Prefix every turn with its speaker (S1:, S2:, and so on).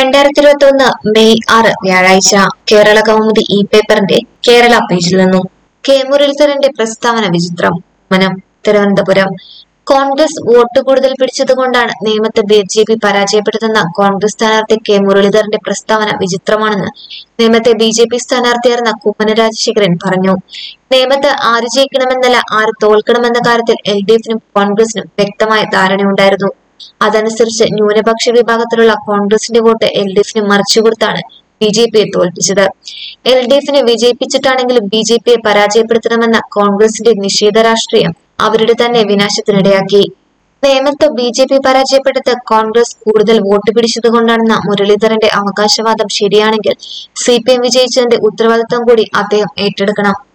S1: രണ്ടായിരത്തി ഇരുപത്തി ഒന്ന് മെയ് ആറ് വ്യാഴാഴ്ച കേരള കൗമുദി ഇ പേപ്പറിന്റെ കേരള പേജിൽ നിന്നും കെ മുരളീധരന്റെ പ്രസ്താവന വിചിത്രം മനം തിരുവനന്തപുരം കോൺഗ്രസ് വോട്ട് കൂടുതൽ പിടിച്ചതുകൊണ്ടാണ് നിയമത്തെ ബി ജെ പി പരാജയപ്പെടുത്തുന്ന കോൺഗ്രസ് സ്ഥാനാർത്ഥി കെ മുരളീധരന്റെ പ്രസ്താവന വിചിത്രമാണെന്ന് നേമത്തെ ബി ജെ പി സ്ഥാനാർത്ഥിയായിരുന്ന കുമ്മന രാജശേഖരൻ പറഞ്ഞു നേമത്ത് ആര് ജയിക്കണമെന്നല്ല ആര് തോൽക്കണമെന്ന കാര്യത്തിൽ എൽ ഡി എഫിനും കോൺഗ്രസിനും വ്യക്തമായ ധാരണയുണ്ടായിരുന്നു അതനുസരിച്ച് ന്യൂനപക്ഷ വിഭാഗത്തിലുള്ള കോൺഗ്രസിന്റെ വോട്ട് എൽ ഡി എഫിന് മറിച്ചുകൊടുത്താണ് ബി ജെ പിയെ തോൽപ്പിച്ചത് എൽ ഡി എഫിനെ വിജയിപ്പിച്ചിട്ടാണെങ്കിലും ബി ജെ പിയെ പരാജയപ്പെടുത്തണമെന്ന കോൺഗ്രസിന്റെ നിഷേധ രാഷ്ട്രീയം അവരുടെ തന്നെ വിനാശത്തിനിടയാക്കി നേമത്ത് ബി ജെ പി പരാജയപ്പെട്ടത് കോൺഗ്രസ് കൂടുതൽ വോട്ട് പിടിച്ചതുകൊണ്ടാണെന്ന മുരളീധരന്റെ അവകാശവാദം ശരിയാണെങ്കിൽ സി പി എം വിജയിച്ചതിന്റെ ഉത്തരവാദിത്തം കൂടി അദ്ദേഹം ഏറ്റെടുക്കണം